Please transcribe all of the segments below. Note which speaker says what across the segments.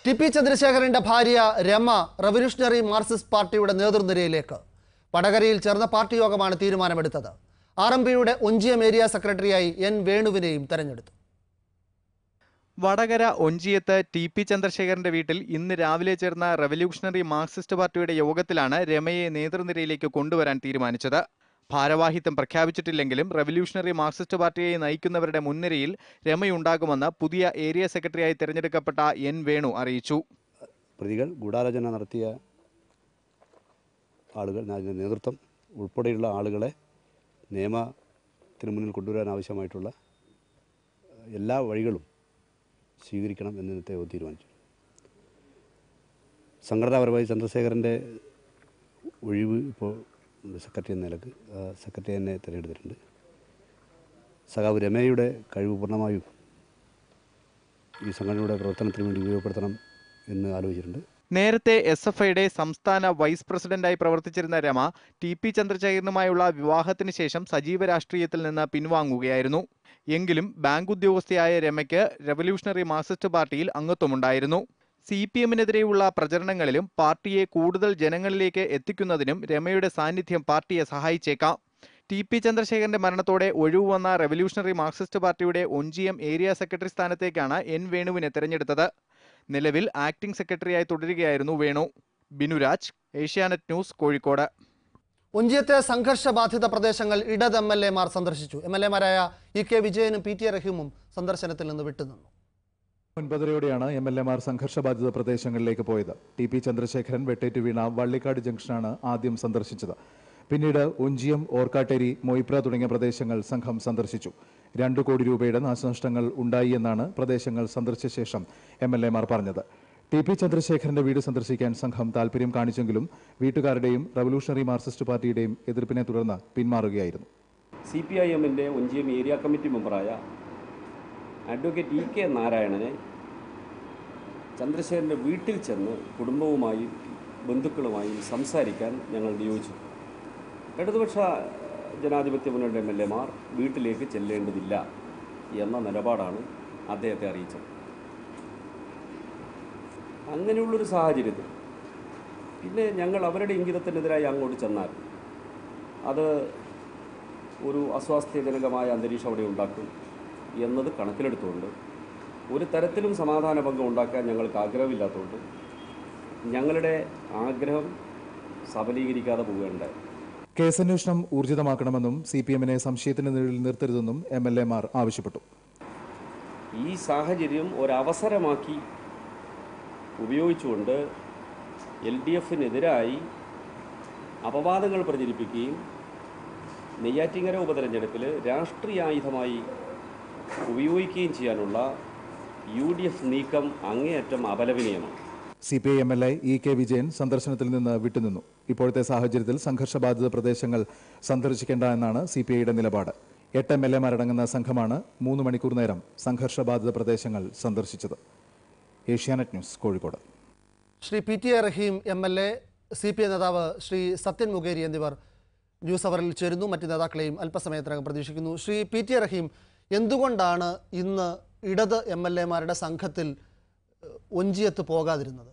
Speaker 1: T P ചന്ദ്രശേഖരന്റെ ഭാര്യ Rama revolutionary Marxist പാർട്ടിയുടെ നേതൃനിരയിലേക്ക് വടകരയിൽ ചേർന്ന പാർട്ടി യോഗമാണ് തീരുമാനമെടുത്തത് ആർ എം പിയുടെ ഒഞ്ചിയം ഏരിയ സെക്രട്ടറിയായി എൻ വേണുവിനെയും തെരഞ്ഞെടുത്തു
Speaker 2: വടകര ഒഞ്ചിയത്ത് ടി പി ചന്ദ്രശേഖരന്റെ വീട്ടിൽ ഇന്ന് രാവിലെ ചേർന്ന റവല്യൂഷണറി മാർക്സിസ്റ്റ് പാർട്ടിയുടെ യോഗത്തിലാണ് രമയെ നേതൃനിരയിലേക്ക് കൊണ്ടുവരാൻ തീരുമാനിച്ചത് ഭാരവാഹിത്വം പ്രഖ്യാപിച്ചിട്ടില്ലെങ്കിലും റവല്യൂഷണറി മാർക്സിസ്റ്റ് പാർട്ടിയെ നയിക്കുന്നവരുടെ മുൻനിരയിൽ രമയുണ്ടാകുമെന്ന് പുതിയ ഏരിയ സെക്രട്ടറിയായി തിരഞ്ഞെടുക്കപ്പെട്ട എൻ വേണു അറിയിച്ചു
Speaker 3: പ്രതികൾ ഗൂഢാലോചന നടത്തിയ ആളുകൾ അതിൻ്റെ നേതൃത്വം ഉൾപ്പെടെയുള്ള ആളുകളെ നിയമത്തിന് മുന്നിൽ കൊണ്ടുവരാൻ ആവശ്യമായിട്ടുള്ള എല്ലാ വഴികളും സ്വീകരിക്കണം എന്ന് ഇന്നത്തെ യോഗം തീരുമാനിച്ചു സംഘടനാപരമായി ചന്ദ്രശേഖരൻ്റെ ഒഴിവ് ഇപ്പോൾ സെക്രട്ടറി എന്ന നിലക്ക് ആ സെക്രട്ടറി തന്നെ തിരഞ്ഞെടുത്തിട്ടുണ്ട് സഖാവ് രമയുടെ കഴിവ് പൂർണ്ണമായും ഈ സംഘടനയുടെ പ്രവർത്തനത്തിന് വേണ്ടി ഉപയോഗപ്പെടുത്തണം എന്ന് ആലോചിച്ചിട്ടുണ്ട്
Speaker 2: നേരത്തെ എസ് എഫ് ഐയുടെ സംസ്ഥാന വൈസ് പ്രസിഡന്റായി പ്രവർത്തിച്ചിരുന്ന രമ ടി പി ചന്ദ്രശേഖരനുമായുള്ള വിവാഹത്തിന് ശേഷം സജീവ രാഷ്ട്രീയത്തിൽ നിന്ന് പിൻവാങ്ങുകയായിരുന്നു എങ്കിലും ബാങ്ക് ഉദ്യോഗസ്ഥയായ രമയ്ക്ക് റവല്യൂഷണറി മാർക്സിസ്റ്റ് പാർട്ടിയിൽ അംഗത്വമുണ്ടായിരുന്നു സി പി എമ്മിനെതിരെയുള്ള പ്രചരണങ്ങളിലും പാർട്ടിയെ കൂടുതൽ ജനങ്ങളിലേക്ക് എത്തിക്കുന്നതിനും രമയുടെ സാന്നിധ്യം പാർട്ടിയെ സഹായിച്ചേക്കാം ടി പി ചന്ദ്രശേഖരന്റെ മരണത്തോടെ ഒഴിവ് വന്ന റവല്യൂഷണറി മാർക്സിസ്റ്റ് പാർട്ടിയുടെ ഒഞ്ചിയം ഏരിയ സെക്രട്ടറി സ്ഥാനത്തേക്കാണ് എൻ വേണുവിനെ തെരഞ്ഞെടുത്തത് നിലവിൽ ആക്ടിംഗ് സെക്രട്ടറിയായി തുടരുകയായിരുന്നു വേണു ബിനുരാജ് ഏഷ്യാനെറ്റ് ന്യൂസ് കോഴിക്കോട്
Speaker 1: ഒഞ്ചിയത്തെ സംഘർഷബാധിത പ്രദേശങ്ങൾ ഇടത് എം എൽ എമാർ സന്ദർശിച്ചു എം എൽ എമാരായ ഇ കെ വിജയനും പി ടി എ റഹീമും സന്ദർശനത്തിൽ നിന്ന് വിട്ടുനിന്നു
Speaker 4: ഒൻപതരയോടെയാണ് എം എൽ എമാർ സംഘർഷബാധിത പ്രദേശങ്ങളിലേക്ക് പോയത് ടി പി ചന്ദ്രശേഖരൻ വെട്ടേറ്റ് വീണ വള്ളിക്കാട് ജംഗ്ഷനാണ് ആദ്യം സന്ദർശിച്ചത് പിന്നീട് ഒഞ്ചിയം ഓർക്കാട്ടേരി മൊയ്പ്ര തുടങ്ങിയ പ്രദേശങ്ങൾ സംഘം സന്ദർശിച്ചു രണ്ടു കോടി രൂപയുടെ നാശനഷ്ടങ്ങൾ ഉണ്ടായി എന്നാണ് പ്രദേശങ്ങൾ സന്ദർശിച്ച ശേഷം എം എൽ എമാർ പറഞ്ഞത് ടി പി ചന്ദ്രശേഖരന്റെ വീട് സന്ദർശിക്കാൻ സംഘം താൽപര്യം കാണിച്ചെങ്കിലും വീട്ടുകാരുടെയും റവല്യൂഷണറി മാർക്സിസ്റ്റ് പാർട്ടിയുടെയും എതിർപ്പിനെ തുടർന്ന് പിന്മാറുകയായിരുന്നു
Speaker 5: സി പി ഐ എമ്മിൻ്റെ ഒഞ്ചിയം ഏരിയ കമ്മിറ്റി മെമ്പറായ അഡ്വക്കേറ്റ് ഇ കെ നാരായണനെ ചന്ദ്രശേഖരൻ്റെ വീട്ടിൽ ചെന്ന് കുടുംബവുമായും ബന്ധുക്കളുമായും സംസാരിക്കാൻ ഞങ്ങൾ നിയോഗിച്ചു ഇടതുപക്ഷ ജനാധിപത്യ മുന്നണിയുടെ എം എൽ എമാർ വീട്ടിലേക്ക് ചെല്ലേണ്ടതില്ല എന്ന നിലപാടാണ് അദ്ദേഹത്തെ അറിയിച്ചത് അങ്ങനെയുള്ളൊരു സാഹചര്യത്തിൽ പിന്നെ ഞങ്ങൾ അവരുടെ ഇംഗിതത്തിനെതിരായി അങ്ങോട്ട് ചെന്നാൽ അത് ഒരു അസ്വാസ്ഥ്യജനകമായ അന്തരീക്ഷം അവിടെ ഉണ്ടാക്കും എന്നത് കണക്കിലെടുത്തുകൊണ്ട് ഒരു തരത്തിലും സമാധാന ഭംഗം ഉണ്ടാക്കാൻ ഞങ്ങൾക്ക് ആഗ്രഹമില്ലാത്തതുകൊണ്ട് ഞങ്ങളുടെ ആഗ്രഹം സബലീകരിക്കാതെ പോവുകയുണ്ടായി
Speaker 4: കേസന്വേഷണം ഊർജിതമാക്കണമെന്നും സി പി എമ്മിനെ സംശയത്തിന് നിഴലിൽ നിർത്തരുതെന്നും എം എൽ എമാർ ആവശ്യപ്പെട്ടു
Speaker 5: ഈ സാഹചര്യം ഒരവസരമാക്കി ഉപയോഗിച്ചുകൊണ്ട് എൽ ഡി എഫിനെതിരായി അപവാദങ്ങൾ പ്രചരിപ്പിക്കുകയും നെയ്യാറ്റിങ്ങര ഉപതെരഞ്ഞെടുപ്പിൽ രാഷ്ട്രീയ ആയുധമായി ഉപയോഗിക്കുകയും ചെയ്യാനുള്ള യു ഡി എഫ് നീക്കം അങ്ങേയറ്റം അപലപനീയമാണ്
Speaker 4: C P I M L A E K Vijayan സന്ദർശനത്തിൽ നിന്ന് വിട്ടുനിന്നു ഇപ്പോഴത്തെ സാഹചര്യത്തിൽ സംഘർഷബാധിത പ്രദേശങ്ങൾ സന്ദർശിക്കേണ്ട എന്നാണ് സി പി ഐയുടെ നിലപാട് എട്ട് എം എൽ എമാരടങ്ങുന്ന സംഘമാണ് മൂന്ന് മണിക്കൂർ നേരം സംഘർഷബാധിത പ്രദേശങ്ങൾ സന്ദർശിച്ചത് Asianet news Kozhikode
Speaker 1: Shri P T A Rahim M L A C P I നേതാവ് ശ്രീ സത്യൻ മുഖേരി എന്നിവർ ന്യൂസ് അവറിൽ ചേരുന്നു മറ്റ് നേതാക്കളെയും അല്പസമയത്തിനകം പ്രതീക്ഷിക്കുന്നു Shri P T A Rahim എന്തുകൊണ്ടാണ് ഇന്ന് ഇടത് എം എൽ എമാരുടെ സംഘത്തിൽ ഏഹ്, ഒഞ്ചിയത്ത് പോകാതിരുന്നത്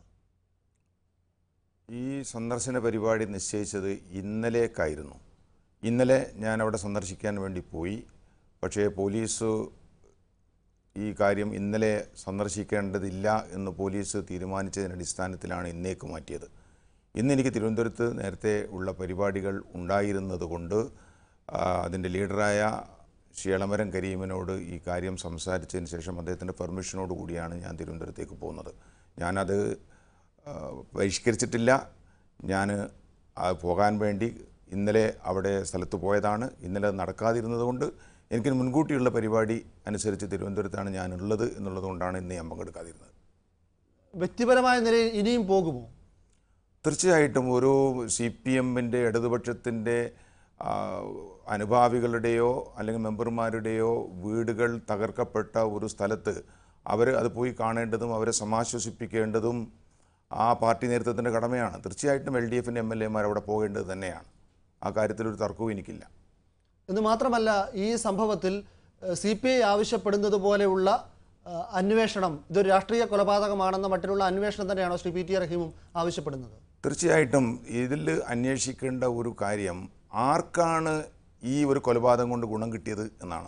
Speaker 6: ഈ സന്ദർശന പരിപാടി നിശ്ചയിച്ചത് ഇന്നലേക്കായിരുന്നു ഇന്നലെ ഞാൻ അവിടെ സന്ദർശിക്കാൻ വേണ്ടി പോയി പക്ഷേ പോലീസ് ഈ കാര്യം ഇന്നലെ സന്ദർശിക്കേണ്ടതില്ല എന്ന് പോലീസ് തീരുമാനിച്ചതിൻ്റെ അടിസ്ഥാനത്തിലാണ് ഇന്നേക്ക് മാറ്റിയത് ഇന്ന് എനിക്ക് തിരുവനന്തപുരത്ത് നേരത്തെ ഉള്ള പരിപാടികൾ ഉണ്ടായിരുന്നത് കൊണ്ട് ആ, അതിൻ്റെ ലീഡറായ ശ്രീ എളമരം കരീമിനോട് ഈ കാര്യം സംസാരിച്ചതിന് ശേഷം അദ്ദേഹത്തിൻ്റെ പെർമിഷനോട് കൂടിയാണ് ഞാൻ തിരുവനന്തപുരത്തേക്ക് പോകുന്നത് ഞാനത് ആ, പരിഷ്കരിച്ചിട്ടില്ല ഞാൻ പോകാൻ വേണ്ടി ഇന്നലെ അവിടെ സ്ഥലത്ത് പോയതാണ് ഇന്നലെ അത് നടക്കാതിരുന്നത് കൊണ്ട് എനിക്ക് മുൻകൂട്ടിയുള്ള പരിപാടി അനുസരിച്ച് തിരുവനന്തപുരത്താണ് ഞാനുള്ളത് എന്നുള്ളത് കൊണ്ടാണ് ഇന്ന് ഞാൻ പങ്കെടുക്കാതിരുന്നത്
Speaker 1: വ്യക്തിപരമായ നിലയിൽ ഇനിയും പോകുമോ
Speaker 6: തീർച്ചയായിട്ടും ഒരു സി പി എമ്മിൻ്റെ ഇടതുപക്ഷത്തിൻ്റെ ആ, അനുഭാവികളുടെയോ അല്ലെങ്കിൽ മെമ്പർമാരുടെയോ വീടുകൾ തകർക്കപ്പെട്ട ഒരു സ്ഥലത്ത് അവർ അത് പോയി കാണേണ്ടതും അവരെ സമാശ്വസിപ്പിക്കേണ്ടതും ആ പാർട്ടി നേതൃത്വത്തിൻ്റെ കടമയാണ് തീർച്ചയായിട്ടും എൽ ഡി എഫിൻ്റെ എം എൽ എമാർ അവിടെ പോകേണ്ടത് തന്നെയാണ് ആ കാര്യത്തിലൊരു തർക്കവും എനിക്കില്ല
Speaker 1: എന്ന് മാത്രമല്ല ഈ സംഭവത്തിൽ സി പി ഐ ആവശ്യപ്പെടുന്നത് പോലെയുള്ള ആ, അന്വേഷണം ഇതൊരു രാഷ്ട്രീയ കൊലപാതകമാണെന്ന മട്ടിലുള്ള അന്വേഷണം തന്നെയാണോ ശ്രീ പി ടി റഹീമും ആവശ്യപ്പെടുന്നത്
Speaker 6: തീർച്ചയായിട്ടും ഇതിൽ അന്വേഷിക്കേണ്ട ഒരു കാര്യം ആർക്കാണ് ഈ ഒരു കൊലപാതകം കൊണ്ട് ഗുണം കിട്ടിയത് എന്നാണ്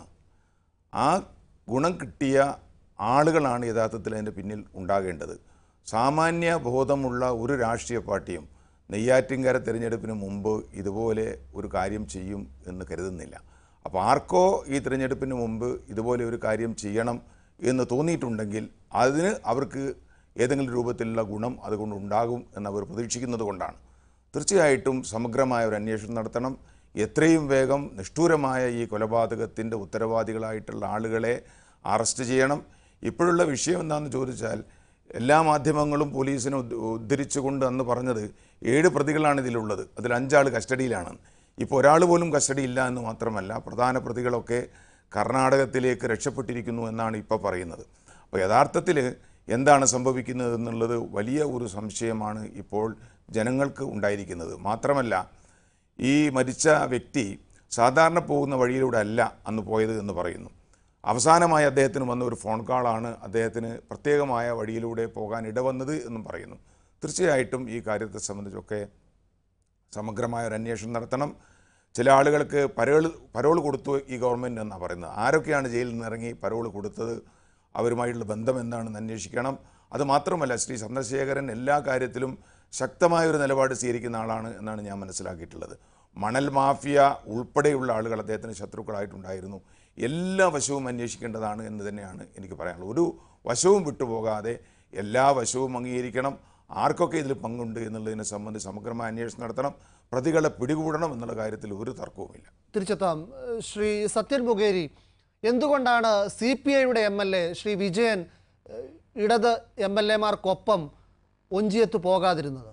Speaker 6: ആ ഗുണം കിട്ടിയ ആളുകളാണ് യഥാർത്ഥത്തിൽ അതിൻ്റെ പിന്നിൽ ഉണ്ടാകേണ്ടത് സാമാന്യ ബോധമുള്ള ഒരു രാഷ്ട്രീയ പാർട്ടിയും നെയ്യാറ്റിൻകര തിരഞ്ഞെടുപ്പിന് മുമ്പ് ഇതുപോലെ ഒരു കാര്യം ചെയ്യും എന്ന് കരുതുന്നില്ല അപ്പോൾ ആർക്കോ ഈ തിരഞ്ഞെടുപ്പിന് മുമ്പ് ഇതുപോലെ ഒരു കാര്യം ചെയ്യണം എന്ന് തോന്നിയിട്ടുണ്ടെങ്കിൽ അതിന് അവർക്ക് ഏതെങ്കിലും രൂപത്തിലുള്ള ഗുണം അതുകൊണ്ട് ഉണ്ടാകും എന്ന് അവർ പ്രതീക്ഷിക്കുന്നത് കൊണ്ടാണ് തീർച്ചയായിട്ടും സമഗ്രമായ ഒരു അന്വേഷണം നടത്തണം എത്രയും വേഗം നിഷ്ഠൂരമായ ഈ കൊലപാതകത്തിൻ്റെ ഉത്തരവാദികളായിട്ടുള്ള ആളുകളെ അറസ്റ്റ് ചെയ്യണം ഇപ്പോഴുള്ള വിഷയം എന്താണെന്ന് ചോദിച്ചാൽ എല്ലാ മാധ്യമങ്ങളും പോലീസിനെ ഉദ്ധ- ഉദ്ധരിച്ചുകൊണ്ട് അന്ന് പറഞ്ഞത് ഏഴ് പ്രതികളാണ് ഇതിലുള്ളത് അതിൽ അഞ്ചാൾ കസ്റ്റഡിയിലാണ് ഇപ്പോൾ ഒരാൾ പോലും കസ്റ്റഡിയില്ല എന്ന് മാത്രമല്ല പ്രധാന പ്രതികളൊക്കെ കർണാടകത്തിലേക്ക് രക്ഷപ്പെട്ടിരിക്കുന്നു എന്നാണ് ഇപ്പോൾ പറയുന്നത് അപ്പോൾ യഥാർത്ഥത്തിൽ എന്താണ് സംഭവിക്കുന്നത് എന്നുള്ളത് വലിയ ഒരു സംശയമാണ് ഇപ്പോൾ ജനങ്ങൾക്ക് ഉണ്ടായിരിക്കുന്നത് മാത്രമല്ല ഈ മരിച്ച വ്യക്തി സാധാരണ പോകുന്ന വഴിയിലൂടെ അല്ല അന്ന് പോയത് എന്ന് പറയുന്നു അവസാനമായി അദ്ദേഹത്തിന് വന്ന ഒരു ഫോൺ കോളാണ് അദ്ദേഹത്തിന് പ്രത്യേകമായ വഴിയിലൂടെ പോകാൻ ഇടവന്നത് എന്നും പറയുന്നു തീർച്ചയായിട്ടും ഈ കാര്യത്തെ സംബന്ധിച്ചൊക്കെ സമഗ്രമായ ഒരു അന്വേഷണം നടത്തണം ചില ആളുകൾക്ക് പരോൾ പരോൾ കൊടുത്തു ഈ ഗവൺമെൻറ് എന്നാണ് പറയുന്നത് ആരൊക്കെയാണ് ജയിലിൽ നിന്ന് ഇറങ്ങി പരോൾ കൊടുത്തത് അവരുമായിട്ടുള്ള ബന്ധം എന്താണെന്ന് അന്വേഷിക്കണം അത് മാത്രമല്ല ശ്രീ ചന്ദ്രശേഖരൻ എല്ലാ കാര്യത്തിലും ശക്തമായ ഒരു നിലപാട് സ്വീകരിക്കുന്ന ആളാണ് എന്നാണ് ഞാൻ മനസ്സിലാക്കിയിട്ടുള്ളത് മണൽ മാഫിയ ഉൾപ്പെടെയുള്ള ആളുകൾ അദ്ദേഹത്തിന് ശത്രുക്കളായിട്ടുണ്ടായിരുന്നു എല്ലാ വശവും അന്വേഷിക്കേണ്ടതാണ് എന്ന് തന്നെയാണ് എനിക്ക് പറയാനുള്ളത് ഒരു വശവും വിട്ടുപോകാതെ എല്ലാ വശവും അംഗീകരിക്കണം ആർക്കൊക്കെ ഇതിൽ പങ്കുണ്ട് എന്നുള്ളതിനെ സംബന്ധിച്ച് സമഗ്രമായ അന്വേഷണം നടത്തണം പ്രതികളെ പിടികൂടണം എന്നുള്ള കാര്യത്തിൽ ഒരു തർക്കവുമില്ല
Speaker 1: തിരിച്ചെത്താം ഏഹ് ശ്രീ സത്യൻ മുഖേരി എന്തുകൊണ്ടാണ് സി പി ഐയുടെ M L A Shri Vijayan ഏഹ് ഇടത് എം എൽ എമാർക്കൊപ്പം ഒഞ്ചിയത്ത് പോകാതിരുന്നത്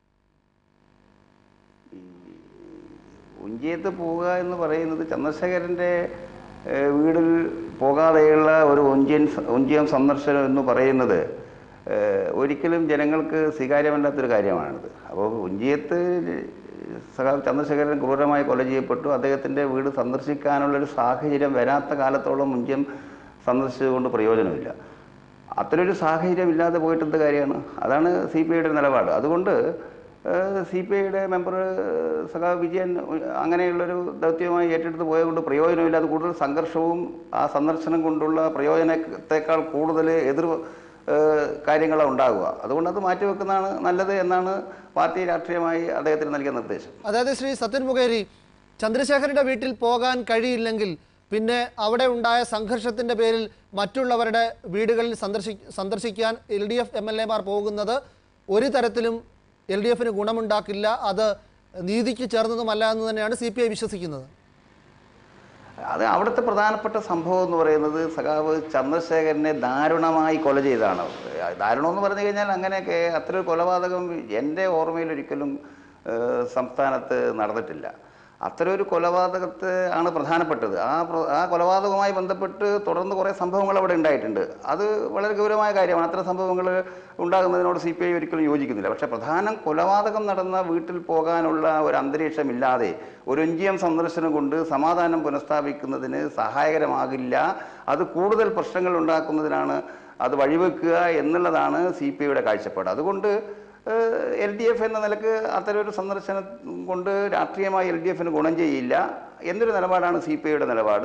Speaker 7: ഉഞ്ചിയത്ത് പോവുക എന്ന് പറയുന്നത് ചന്ദ്രശേഖരൻ്റെ ഏഹ്, വീടിൽ പോകാതെയുള്ള ഒരു ഒഞ്ചിയൻ ഒഞ്ചിയം സന്ദർശനം എന്ന് പറയുന്നത് ഏഹ്, ഒരിക്കലും ജനങ്ങൾക്ക് സ്വീകാര്യമല്ലാത്തൊരു കാര്യമാണിത് അപ്പോൾ ഉഞ്ചിയത്ത് സഖാവ് ചന്ദ്രശേഖരൻ ക്രൂരമായി കൊല ചെയ്യപ്പെട്ടു അദ്ദേഹത്തിൻ്റെ വീട് സന്ദർശിക്കാനുള്ളൊരു സാഹചര്യം വരാത്ത കാലത്തോളം ഉഞ്ചിയം സന്ദർശിച്ചുകൊണ്ട് പ്രയോജനമില്ല അത്തരൊരു സാഹചര്യം ഇല്ലാതെ പോയിട്ട് എന്ത് കാര്യമാണ് അതാണ് സി പി ഐയുടെ നിലപാട് അതുകൊണ്ട് സി പി ഐയുടെ മെമ്പർ സഖാവ് വിജയൻ അങ്ങനെയുള്ളൊരു ദൗത്യമായി ഏറ്റെടുത്ത് പോയതുകൊണ്ട് പ്രയോജനമില്ല അത് കൂടുതൽ സംഘർഷവും ആ സന്ദർശനം കൊണ്ടുള്ള പ്രയോജനത്തെക്കാൾ കൂടുതൽ എതിർ ഏഹ്, കാര്യങ്ങളാണ് ഉണ്ടാകുക അതുകൊണ്ട് അത് മാറ്റിവെക്കുന്നതാണ് നല്ലത് എന്നാണ് പാർട്ടി രാഷ്ട്രീയമായി അദ്ദേഹത്തിന് നൽകിയ നിർദ്ദേശം
Speaker 1: അതായത് ശ്രീ സത്യൻ മുഖേരി ചന്ദ്രശേഖരന്റെ വീട്ടിൽ പോകാൻ കഴിയില്ലെങ്കിൽ പിന്നെ അവിടെ ഉണ്ടായ സംഘർഷത്തിന്റെ പേരിൽ മറ്റുള്ളവരുടെ വീടുകളിൽ സന്ദർശി സന്ദർശിക്കാൻ L D F M L എമാർ പോകുന്നത് ഒരു തരത്തിലും എൽ ഡി എഫിന് ഗുണമുണ്ടാക്കില്ല അത് നീതിക്ക് ചേർന്നതുമല്ല എന്ന് തന്നെയാണ് സി പി ഐ വിശ്വസിക്കുന്നത്
Speaker 7: അത് അവിടുത്തെ പ്രധാനപ്പെട്ട സംഭവം എന്ന് പറയുന്നത് സഖാവ് ചന്ദ്രശേഖരനെ ദാരുണമായി കൊല ചെയ്തതാണ് ദാരുണം എന്ന് പറഞ്ഞു കഴിഞ്ഞാൽ അങ്ങനെയൊക്കെ അത്ര ഒരു കൊലപാതകം എൻ്റെ ഓർമ്മയിൽ ഒരിക്കലും ഏഹ്, സംസ്ഥാനത്ത് നടന്നിട്ടില്ല അത്തരം ഒരു കൊലപാതകത്തെ ആണ് പ്രധാനപ്പെട്ടത് ആ പ്ര- ആ കൊലപാതകവുമായി ബന്ധപ്പെട്ട് തുടർന്ന് കുറേ സംഭവങ്ങൾ അവിടെ ഉണ്ടായിട്ടുണ്ട് അത് വളരെ ഗൗരവമായ കാര്യമാണ് അത്തരം സംഭവങ്ങൾ ഉണ്ടാകുന്നതിനോട് സി പി ഐ ഒരിക്കലും യോജിക്കുന്നില്ല പക്ഷേ പ്രധാനം കൊലപാതകം നടന്ന വീട്ടിൽ പോകാനുള്ള ഒരു അന്തരീക്ഷമില്ലാതെ ഒരു എം സന്ദർശനം കൊണ്ട് സമാധാനം പുനഃസ്ഥാപിക്കുന്നതിന് സഹായകരമാകില്ല അത് കൂടുതൽ പ്രശ്നങ്ങൾ ഉണ്ടാക്കുന്നതിനാണ് അത് വഴിവെക്കുക എന്നുള്ളതാണ് സി പി ഐയുടെ കാഴ്ചപ്പാട് അതുകൊണ്ട് എൽ ഡി എഫ് എന്ന നിലക്ക് അത്തരം ഒരു സന്ദർശനം കൊണ്ട് രാഷ്ട്രീയമായി എൽ ഡി എഫിന് ഗുണം ചെയ്യില്ല എന്നൊരു നിലപാടാണ് സി പി ഐയുടെ നിലപാട്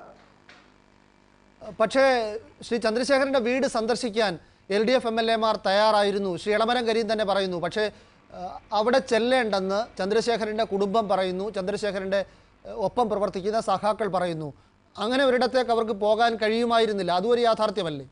Speaker 1: പക്ഷേ ശ്രീ ചന്ദ്രശേഖരന്റെ വീട് സന്ദർശിക്കാൻ L D F M L എമാർ തയ്യാറായിരുന്നു ശ്രീ ഇളമരം കരീം തന്നെ പറയുന്നു പക്ഷേ ആ, അവിടെ ചെല്ലേണ്ടെന്ന് ചന്ദ്രശേഖരന്റെ കുടുംബം പറയുന്നു ചന്ദ്രശേഖരന്റെ ആ, ഒപ്പം പ്രവർത്തിക്കുന്ന സഖാക്കൾ പറയുന്നു അങ്ങനെ ഒരിടത്തേക്ക് അവർക്ക് പോകാൻ കഴിയുമായിരുന്നില്ല അതും ഒരു യാഥാർത്ഥ്യമല്ലേ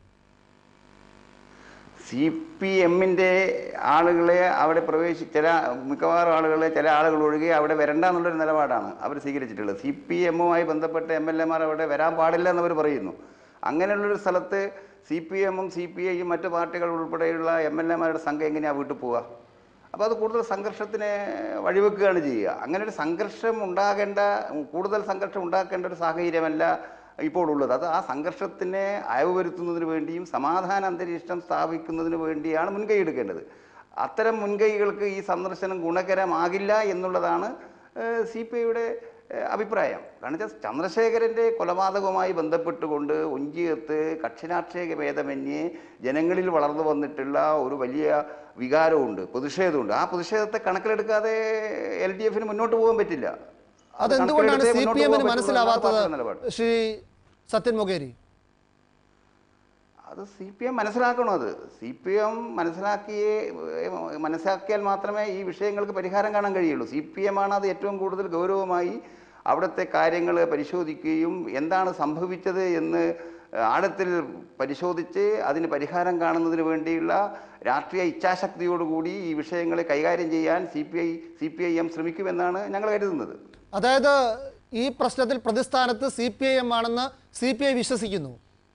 Speaker 7: സി പി എമ്മിൻ്റെ ആളുകളെ അവിടെ പ്രവേശി ചില മിക്കവാറും ആളുകളെ ചില ആളുകൾ ഒഴികെ അവിടെ വരണ്ട എന്നുള്ളൊരു നിലപാടാണ് അവർ സ്വീകരിച്ചിട്ടുള്ളത് സി പി എമ്മുമായി ബന്ധപ്പെട്ട എം എൽ എമാർ അവിടെ വരാൻ പാടില്ല എന്നവർ പറയുന്നു അങ്ങനെയുള്ളൊരു സ്ഥലത്ത് സി പി എമ്മും സി പി ഐയും മറ്റു പാർട്ടികൾ ഉൾപ്പെടെയുള്ള എം എൽ എമാരുടെ സംഘം എങ്ങനെയാണ് വീട്ടിൽ പോവുക അപ്പോൾ അത് കൂടുതൽ സംഘർഷത്തിന് വഴിവെക്കുകയാണ് ചെയ്യുക അങ്ങനെ ഒരു സംഘർഷം ഉണ്ടാകേണ്ട കൂടുതൽ സംഘർഷം ഉണ്ടാക്കേണ്ട ഒരു സാഹചര്യമല്ല ഇപ്പോൾ ഉള്ളത് അത് ആ സംഘർഷത്തിനെ അയവ് വരുത്തുന്നതിന് വേണ്ടിയും സമാധാന അന്തരീക്ഷം സ്ഥാപിക്കുന്നതിന് വേണ്ടിയാണ് മുൻകൈ എടുക്കേണ്ടത് അത്തരം മുൻകൈകൾക്ക് ഈ സന്ദർശനം ഗുണകരമാകില്ല എന്നുള്ളതാണ് സി പി ഐയുടെ ഏഹ്, അഭിപ്രായം കാരണം വെച്ചാൽ ചന്ദ്രശേഖരൻ്റെ കൊലപാതകവുമായി ബന്ധപ്പെട്ടുകൊണ്ട് ഒഞ്ചിയത്ത് കക്ഷിരാഷ്ട്രീയ ഭേദമന്യേ ജനങ്ങളിൽ വളർന്നു വന്നിട്ടുള്ള ഒരു വലിയ വികാരമുണ്ട് പ്രതിഷേധമുണ്ട് ആ പ്രതിഷേധത്തെ കണക്കിലെടുക്കാതെ എൽ ഡി എഫിന് മുന്നോട്ട് പോകാൻ പറ്റില്ല അത്
Speaker 1: അതെന്തുകൊണ്ടാണ്
Speaker 7: കണക്കിലെടുത്തേ
Speaker 1: സി
Speaker 7: മുന്നോട്ട്
Speaker 1: പി എമ്മിന്
Speaker 7: പോകാൻ പറ്റുള്ളൂ എന്നാണ്
Speaker 1: മനസ്സിലാവാത്തത്
Speaker 7: പാർട്ടിയുടെ നിലപാട്.
Speaker 1: ശ്രീ സത്യൻ മൊകേരി
Speaker 7: അത് സി പി എം മനസ്സിലാക്കണം അത് സി പി എം മനസ്സിലാക്കിയേ ഏഹ്, മനസ്സിലാക്കിയാൽ മാത്രമേ ഈ വിഷയങ്ങൾക്ക് പരിഹാരം കാണാൻ കഴിയുള്ളൂ സി പി എം ആണ് അത് ഏറ്റവും കൂടുതൽ ഗൗരവമായി അവിടുത്തെ കാര്യങ്ങൾ പരിശോധിക്കുകയും എന്താണ് സംഭവിച്ചത് എന്ന് ആഴത്തിൽ പരിശോധിച്ച് അതിന് പരിഹാരം കാണുന്നതിന് വേണ്ടിയുള്ള രാഷ്ട്രീയ ഇച്ഛാശക്തിയോടുകൂടി ഈ വിഷയങ്ങളെ കൈകാര്യം ചെയ്യാൻ C P I C P I M ശ്രമിക്കുമെന്നാണ് ഞങ്ങൾ കരുതുന്നത്
Speaker 1: അതായത് ഈ പ്രശ്നത്തിൽ പ്രതിസ്ഥാനത്ത് സി പി ഐ എം ആണെന്ന് സി പി ഐ വിശ്വസിക്കുന്നു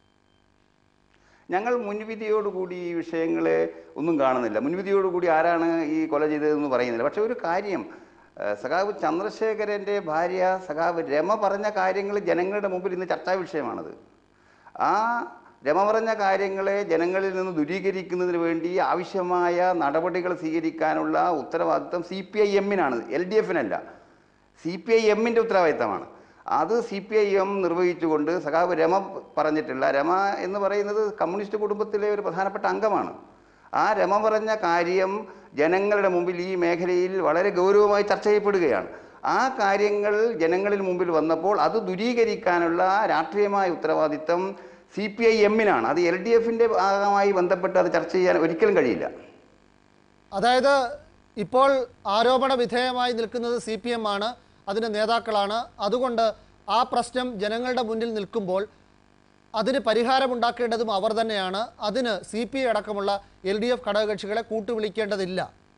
Speaker 7: ഞങ്ങൾ മുൻവിധിയോടുകൂടി ഈ വിഷയങ്ങളെ ഒന്നും കാണുന്നില്ല മുൻവിധിയോടുകൂടി ആരാണ് ഈ കൊല ചെയ്തതെന്ന് പറയുന്നില്ല പക്ഷെ ഒരു കാര്യം ഏഹ്, സഖാവ് ചന്ദ്രശേഖരൻ്റെ ഭാര്യ സഖാവ് രമ പറഞ്ഞ കാര്യങ്ങൾ ജനങ്ങളുടെ മുമ്പിൽ ഇന്ന് ചർച്ചാ വിഷയമാണത് ആ രമ പറഞ്ഞ കാര്യങ്ങളെ ജനങ്ങളിൽ നിന്ന് ദൂരീകരിക്കുന്നതിന് വേണ്ടി ആവശ്യമായ നടപടികൾ സ്വീകരിക്കാനുള്ള ഉത്തരവാദിത്വം സി പി ഐ എമ്മിനാണ് എൽ ഡി എഫിനല്ല സി പി ഐ എമ്മിൻ്റെ ഉത്തരവാദിത്തമാണ് അത് സി പി ഐ എം നിർവഹിച്ചുകൊണ്ട് സഖാവ് രമ പറഞ്ഞിട്ടുള്ള രമ എന്ന് പറയുന്നത് കമ്മ്യൂണിസ്റ്റ് കുടുംബത്തിലെ ഒരു പ്രധാനപ്പെട്ട അംഗമാണ് ആ രമ പറഞ്ഞ കാര്യം ജനങ്ങളുടെ മുമ്പിൽ ഈ മേഖലയിൽ വളരെ ഗൗരവമായി ചർച്ച ചെയ്യപ്പെടുകയാണ് ആ കാര്യങ്ങൾ ജനങ്ങളിൽ മുമ്പിൽ വന്നപ്പോൾ അത് ദുരീകരിക്കാനുള്ള രാഷ്ട്രീയമായ ഉത്തരവാദിത്തം സി പി ഐ എമ്മിനാണ് അത് എൽ ഡി എഫിൻ്റെ ഭാഗമായി ബന്ധപ്പെട്ട് അത് ചർച്ച ചെയ്യാൻ ഒരിക്കലും കഴിയില്ല
Speaker 1: അതായത് ഇപ്പോൾ ആരോപണ വിധേയമായി നിൽക്കുന്നത് സി പി എം ആണ് അതിൻ്റെ നേതാക്കളാണ് അതുകൊണ്ട് ആ പ്രശ്നം ജനങ്ങളുടെ മുന്നിൽ നിൽക്കുമ്പോൾ അതിന് പരിഹാരമുണ്ടാക്കേണ്ടതും അവർ തന്നെയാണ് അതിന് സി പി ഐ അടക്കമുള്ള എൽ ഡി എഫ് ഘടകകക്ഷികളെ കൂട്ടുവിളിക്കേണ്ടതില്ല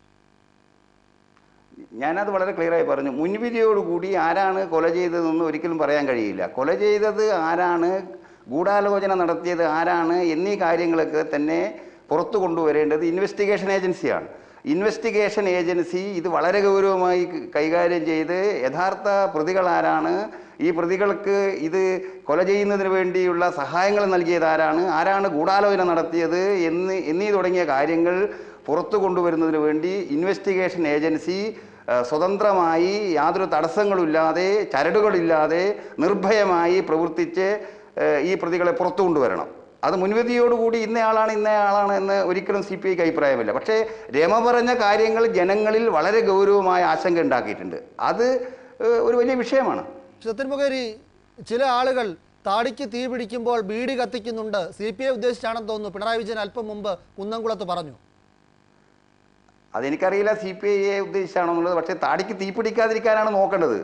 Speaker 7: ഞാനത് വളരെ ക്ലിയറായി പറഞ്ഞു മുൻവിധിയോടുകൂടി ആരാണ് കൊല ചെയ്തതെന്ന് ഒരിക്കലും പറയാൻ കഴിയില്ല കൊല ചെയ്തത് ആരാണ് ഗൂഢാലോചന നടത്തിയത് ആരാണ് എന്നീ കാര്യങ്ങളൊക്കെ തന്നെ പുറത്തു കൊണ്ടുവരേണ്ടത് ഇൻവെസ്റ്റിഗേഷൻ ഏജൻസിയാണ് ഇൻവെസ്റ്റിഗേഷൻ ഏജൻസി ഇത് വളരെ ഗൗരവമായി ക- കൈകാര്യം ചെയ്ത് യഥാർത്ഥ പ്രതികൾ ആരാണ് ഈ പ്രതികൾക്ക് ഇത് കൊല ചെയ്യുന്നതിന് വേണ്ടിയുള്ള സഹായങ്ങൾ നൽകിയത് ആരാണ് ആരാണ് ഗൂഢാലോചന നടത്തിയത് എന്ന് എന്നീ തുടങ്ങിയ കാര്യങ്ങൾ പുറത്തു കൊണ്ടുവരുന്നതിന് വേണ്ടി ഇൻവെസ്റ്റിഗേഷൻ ഏജൻസി ആ, സ്വതന്ത്രമായി യാതൊരു തടസ്സങ്ങളില്ലാതെ ചരടുകളില്ലാതെ നിർഭയമായി പ്രവർത്തിച്ച് ആ, ഈ പ്രതികളെ പുറത്തു കൊണ്ടുവരണം അത് മുൻവിധിയോടുകൂടി ഇന്നയാളാണ് ഇന്നയാളാണ് എന്ന് ഒരിക്കലും സി പി ഐക്ക് അഭിപ്രായമില്ല പക്ഷേ രമ പറഞ്ഞ കാര്യങ്ങൾ ജനങ്ങളിൽ വളരെ ഗൗരവമായ ആശങ്ക ഉണ്ടാക്കിയിട്ടുണ്ട് അത് ഏഹ്, ഒരു വലിയ വിഷയമാണ്
Speaker 1: സത്യൻ മുഖേരി ചില ആളുകൾ താടിക്ക് തീ പിടിക്കുമ്പോൾ ബീഡി കത്തിക്കുന്നുണ്ട് സി പി ഐ ഉദ്ദേശിച്ചാണെന്ന് തോന്നുന്നു പിണറായി വിജയൻ അല്പം മുമ്പ് കുന്നംകുളത്ത് പറഞ്ഞു
Speaker 7: അതെനിക്കറിയില്ല സി പി ഐയെ ഉദ്ദേശിച്ചാണോ എന്നുള്ളത് പക്ഷേ താടിക്ക് തീ പിടിക്കാതിരിക്കാനാണ് നോക്കേണ്ടത്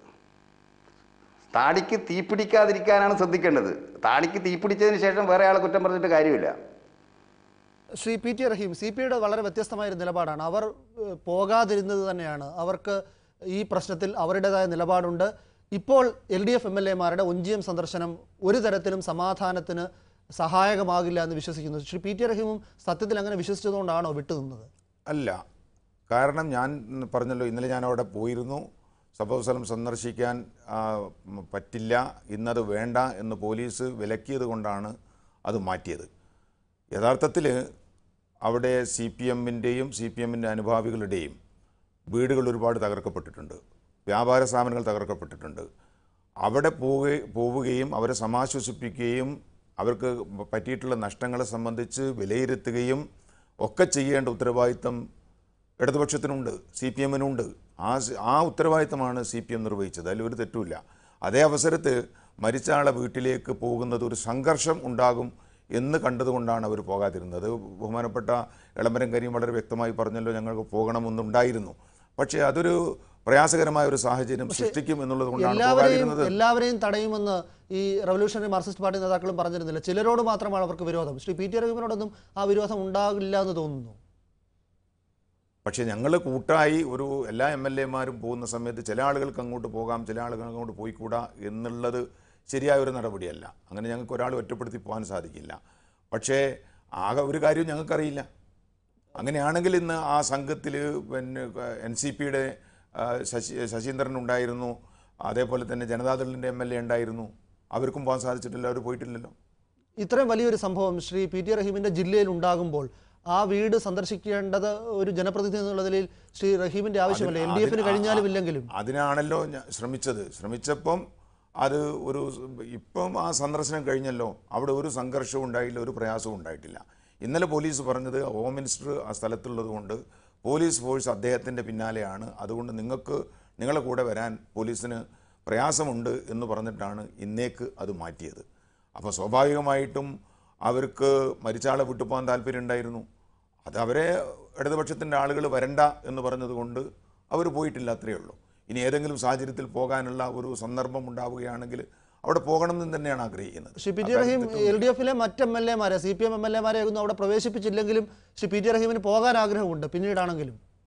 Speaker 7: താടിക്ക് തീ പിടിക്കാതിരിക്കാനാണ് ശ്രദ്ധിക്കേണ്ടത് താടിക്ക് തീ പിടിച്ചതിന് ശേഷം വേറെ ആളെ കുറ്റം പറഞ്ഞിട്ട് കാര്യമില്ല
Speaker 1: Shri P T Rahim C P ഐയുടെ വളരെ വ്യത്യസ്തമായ ഒരു നിലപാടാണ് അവർ ഏഹ്, പോകാതിരുന്നത് തന്നെയാണ് അവർക്ക് ഈ പ്രശ്നത്തിൽ അവരുടേതായ നിലപാടുണ്ട് ഇപ്പോൾ L D F M L എമാരുടെ ഒഞ്ചിയം സന്ദർശനം ഒരു തരത്തിലും സമാധാനത്തിന് സഹായകമാകില്ല എന്ന് വിശ്വസിക്കുന്നു ശ്രീ പി ടി റഹീമും സത്യത്തിൽ അങ്ങനെ വിശ്വസിച്ചതുകൊണ്ടാണോ വിട്ടുനിന്നത്
Speaker 6: അല്ല കാരണം ഞാൻ പറഞ്ഞല്ലോ ഇന്നലെ ഞാൻ അവിടെ പോയിരുന്നു സംഭവസ്ഥലം സന്ദർശിക്കാൻ ആ, ഉം, പറ്റില്ല ഇന്നത് വേണ്ട എന്ന് പോലീസ് വിലക്കിയത് കൊണ്ടാണ് അത് മാറ്റിയത് യഥാർത്ഥത്തിൽ അവിടെ സി പി എമ്മിൻ്റെയും സി പി എമ്മിൻ്റെ അനുഭാവികളുടെയും വീടുകൾ ഒരുപാട് തകർക്കപ്പെട്ടിട്ടുണ്ട് വ്യാപാര സ്ഥാപനങ്ങൾ തകർക്കപ്പെട്ടിട്ടുണ്ട് അവിടെ പോവുക പോവുകയും അവരെ സമാശ്വസിപ്പിക്കുകയും അവർക്ക് പറ്റിയിട്ടുള്ള നഷ്ടങ്ങളെ സംബന്ധിച്ച് വിലയിരുത്തുകയും ഒക്കെ ചെയ്യേണ്ട ഉത്തരവാദിത്തം ഇടതുപക്ഷത്തിനുണ്ട് സി പി എമ്മിനുണ്ട് ആ സ- ആ ഉത്തരവാദിത്തമാണ് സി പി എം നിർവഹിച്ചത് അതിൽ ഒരു തെറ്റുമില്ല അതേ അവസരത്ത് മരിച്ച ആളെ വീട്ടിലേക്ക് പോകുന്നത് ഒരു സംഘർഷം ഉണ്ടാകും എന്ന് കണ്ടതുകൊണ്ടാണ് അവർ പോകാതിരുന്നത് ബഹുമാനപ്പെട്ട എളമരം കരീം വളരെ വ്യക്തമായി പറഞ്ഞല്ലോ ഞങ്ങൾക്ക് പോകണമെന്നുണ്ടായിരുന്നു പക്ഷേ അതൊരു പ്രയാസകരമായ ഒരു സാഹചര്യം സൃഷ്ടിക്കും എന്നുള്ളത് കൊണ്ടാണ്
Speaker 1: എല്ലാവരെയും
Speaker 6: പോകാതിരുന്നത്
Speaker 1: എല്ലാവരെയും തടയുമെന്ന് ഈ റവല്യൂഷണറി മാർക്സിസ്റ്റ് പാർട്ടി നേതാക്കളും പറഞ്ഞിരുന്നില്ല ചിലരോട് മാത്രമാണ് അവർക്ക് വിരോധം ശ്രീ പി ടി റഹീമിനോടൊന്നും ആ വിരോധം ഉണ്ടാകില്ല എന്ന് തോന്നുന്നു
Speaker 6: പക്ഷേ ഞങ്ങൾ കൂട്ടായി ഒരു എല്ലാ എം എൽ എമാരും പോകുന്ന സമയത്ത് ചില ആളുകൾക്ക് അങ്ങോട്ട് പോകാം ചില ആളുകൾക്ക് അങ്ങോട്ട് പോയിക്കൂടാ എന്നുള്ളത് ശരിയായ ഒരു നടപടിയല്ല അങ്ങനെ ഞങ്ങൾക്ക് ഒരാൾ ഒറ്റപ്പെടുത്തി പോകാൻ സാധിക്കില്ല പക്ഷേ ആകെ ഒരു കാര്യവും ഞങ്ങൾക്കറിയില്ല അങ്ങനെയാണെങ്കിൽ ഇന്ന് ആ സംഘത്തിൽ പിന്നെ എൻ സി പിയുടെ ശശി ശശീന്ദ്രൻ ഉണ്ടായിരുന്നു അതേപോലെ തന്നെ ജനതാദളിൻ്റെ എം എൽ എ ഉണ്ടായിരുന്നു അവർക്കും പോകാൻ സാധിച്ചിട്ടില്ല അവർ പോയിട്ടില്ലല്ലോ
Speaker 1: ഇത്രയും വലിയൊരു സംഭവം ശ്രീ പി ടി റഹീമിൻ്റെ ജില്ലയിൽ ഉണ്ടാകുമ്പോൾ ആ വീട് സന്ദർശിക്കേണ്ടത് ഒരു ജനപ്രതിനിധി എന്നുള്ള നിലയിൽ ശ്രീ റഹീമിന്റെ ആവശ്യമല്ല എൽ ഡി എഫിന്
Speaker 6: അതിന്
Speaker 1: കഴിഞ്ഞാലും
Speaker 6: ആ-
Speaker 1: ഇല്ലെങ്കിലും
Speaker 6: അതിനാണല്ലോ ഞാൻ ശ്രമിച്ചത് ശ്രമിച്ചപ്പം അത് ഒരു ഇപ്പം ആ സന്ദർശനം കഴിഞ്ഞല്ലോ അവിടെ ഒരു സംഘർഷവും ഉണ്ടായില്ല ഒരു പ്രയാസവും ഉണ്ടായിട്ടില്ല ഇന്നലെ പോലീസ് പറഞ്ഞത് ഹോം മിനിസ്റ്റർ ആ സ്ഥലത്തുള്ളത് കൊണ്ട് പോലീസ് ഫോഴ്സ് അദ്ദേഹത്തിൻ്റെ പിന്നാലെയാണ് അതുകൊണ്ട് നിങ്ങൾക്ക് നിങ്ങളെ കൂടെ വരാൻ പോലീസിന് പ്രയാസമുണ്ട് എന്ന് പറഞ്ഞിട്ടാണ് ഇന്നേക്ക് അത് മാറ്റിയത് അപ്പോൾ സ്വാഭാവികമായിട്ടും അവർക്ക് മരിച്ചാളെ വിട്ടുപോകാൻ താല്പര്യം ഉണ്ടായിരുന്നു അത് അവരെ ഇടതുപക്ഷത്തിൻ്റെ ആളുകൾ വരണ്ട എന്ന് പറഞ്ഞതുകൊണ്ട് അവർ പോയിട്ടില്ല അത്രയേ ഉള്ളൂ ഇനി ഏതെങ്കിലും സാഹചര്യത്തിൽ പോകാനുള്ള ഒരു സന്ദർഭം ഉണ്ടാവുകയാണെങ്കിൽ അവിടെ പോകണം എന്ന് തന്നെയാണ് ആഗ്രഹിക്കുന്നത്
Speaker 1: Shri P T Rahim L D എഫിലെ മറ്റ് എം എൽ എമാരെ C P M M L എമാരെ ഒന്നും അവിടെ പ്രവേശിപ്പിച്ചില്ലെങ്കിലും ശ്രീ പി ടി റഹീമിന് പോകാൻ ആഗ്രഹമുണ്ട് പിന്നീടാണെങ്കിലും